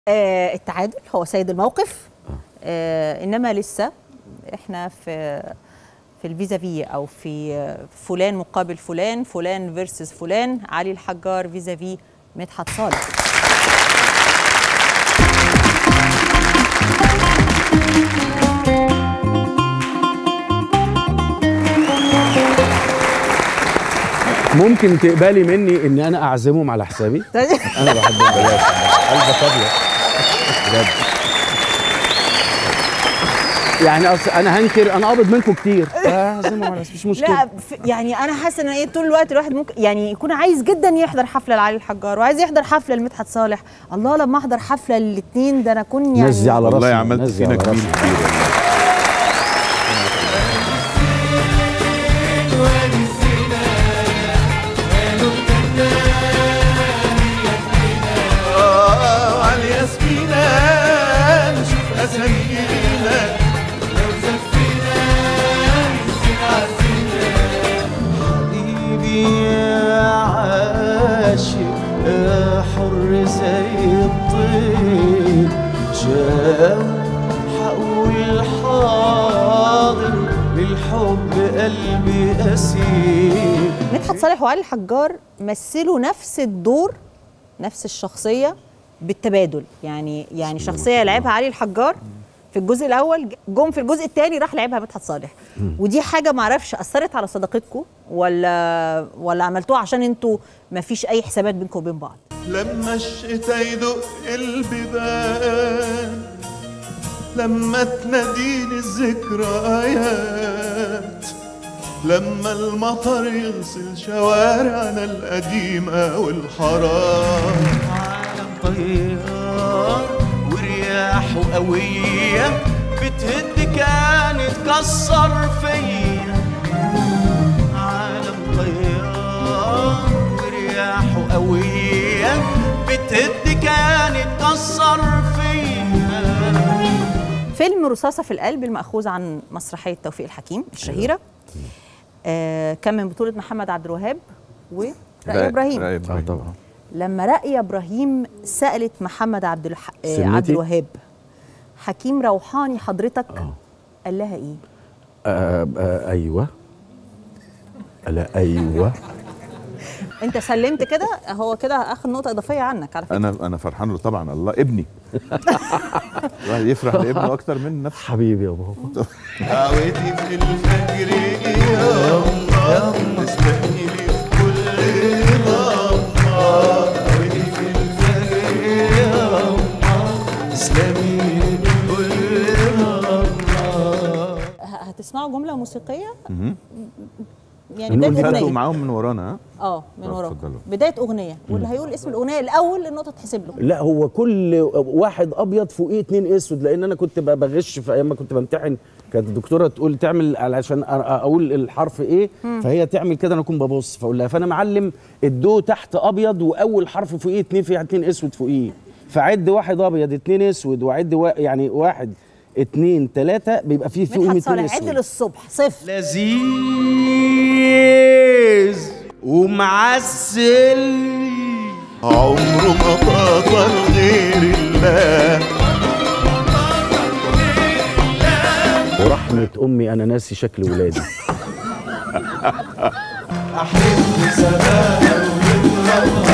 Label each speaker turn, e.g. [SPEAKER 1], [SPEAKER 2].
[SPEAKER 1] آه التعادل هو سيد الموقف آه انما لسه احنا في في الفيزا في او في آه، فلان مقابل فلان فلان فيرسز فلان علي الحجار فيزا في مدحت صالح
[SPEAKER 2] ممكن تقبلي مني ان انا اعزمهم على حسابي انا بحب البلاش قلبك ابيض بجد يعني اصل انا هنكر انا قابض منكم كتير اعزمهم على مش مشكله
[SPEAKER 1] لا ف- يعني انا حاسه ان ايه طول الوقت الواحد ممكن يعني يكون عايز جدا يحضر حفله لعلي الحجار وعايز يحضر حفله لمدحت صالح الله لما احضر حفله الاثنين ده انا اكون يعني
[SPEAKER 2] الناس دي على راسنا
[SPEAKER 3] والله عملت
[SPEAKER 2] الناس دي
[SPEAKER 3] فينا
[SPEAKER 2] على
[SPEAKER 3] جميل
[SPEAKER 2] راسنا.
[SPEAKER 3] كبير والله.
[SPEAKER 4] آه، على الياسمينة نشوف أسامينا لو زفينا
[SPEAKER 5] حبيبي يا عاشق يا حر زي الطير شام حقول حاضر للحب قلبي أسير
[SPEAKER 1] مدحت صالح وعلي الحجار مثلوا نفس الدور نفس الشخصيه بالتبادل يعني يعني شخصيه لعبها علي الحجار في الجزء الاول جم في الجزء الثاني راح لعبها مدحت صالح ودي حاجه ما اعرفش اثرت على صداقتكم ولا ولا عملتوها عشان انتوا ما فيش اي حسابات بينكم وبين بعض
[SPEAKER 4] لما الشتا يدق البيبان لما تناديني الذكريات لما المطر يغسل شوارعنا القديمة والحرام
[SPEAKER 5] عالم طيار ورياحه قوية بتهد كانت تكسر فيا عالم طيار ورياحه قوية بتهد كانت تكسر فيا
[SPEAKER 1] فيلم رصاصة في القلب المأخوذ عن مسرحية توفيق الحكيم الشهيرة آه كان من بطولة محمد عبد الوهاب ورأي إبراهيم
[SPEAKER 3] رأي
[SPEAKER 2] اه
[SPEAKER 3] إبراهيم
[SPEAKER 2] طبعا
[SPEAKER 1] لما رأي إبراهيم سألت محمد عبد الح... آه
[SPEAKER 2] سميتي؟
[SPEAKER 1] عبد الوهاب حكيم روحاني حضرتك
[SPEAKER 2] اه
[SPEAKER 1] قال لها إيه؟
[SPEAKER 2] آه، آه، ايوه لا ايوه
[SPEAKER 1] أنت سلمت كده هو كده أخذ نقطة إضافية عنك على فكرة
[SPEAKER 3] انا انا فرحان له طبعا الله ابني الواحد يفرح لابنه اكتر من نفسه
[SPEAKER 2] حبيبي يا بابا
[SPEAKER 4] دعوتي في الفجر يا الله تسبقني لي في كل ضمة دعوتي في الفجر يا الله تسلمي كل ضمة
[SPEAKER 1] ه- هتسمعوا جملة موسيقية
[SPEAKER 3] مهم.
[SPEAKER 1] يعني
[SPEAKER 2] نقول
[SPEAKER 1] بداية
[SPEAKER 2] دي
[SPEAKER 3] هاتوا
[SPEAKER 1] أغنية
[SPEAKER 3] معاهم من ورانا ها
[SPEAKER 1] اه من
[SPEAKER 3] آه،
[SPEAKER 1] وراكم
[SPEAKER 3] اتفضلوا.
[SPEAKER 1] بداية أغنية واللي هيقول اسم الأغنية الأول النقطة تحسب له
[SPEAKER 2] لا هو كل واحد ابيض فوقيه اتنين اسود لان انا كنت ب- بغش في ايام ما كنت بمتحن كانت الدكتوره تقول تعمل علشان أ- اقول الحرف ايه فهي تعمل كده انا اكون ببص فاقول لها فانا معلم الدو تحت ابيض واول حرف فوقيه اتنين في اتنين اسود فوقيه فعد واحد ابيض اتنين اسود وعد وا يعني واحد اتنين تلاته بيبقى فيه فوقهم
[SPEAKER 1] مدحت
[SPEAKER 2] اتنين
[SPEAKER 1] صالح عد
[SPEAKER 2] اسود
[SPEAKER 1] للصبح صفر
[SPEAKER 5] لذيذ ومعسل
[SPEAKER 4] عمره ما فضل غير الله
[SPEAKER 2] ورحمه امي انا ناسي شكل ولادي
[SPEAKER 5] احب سماء ومن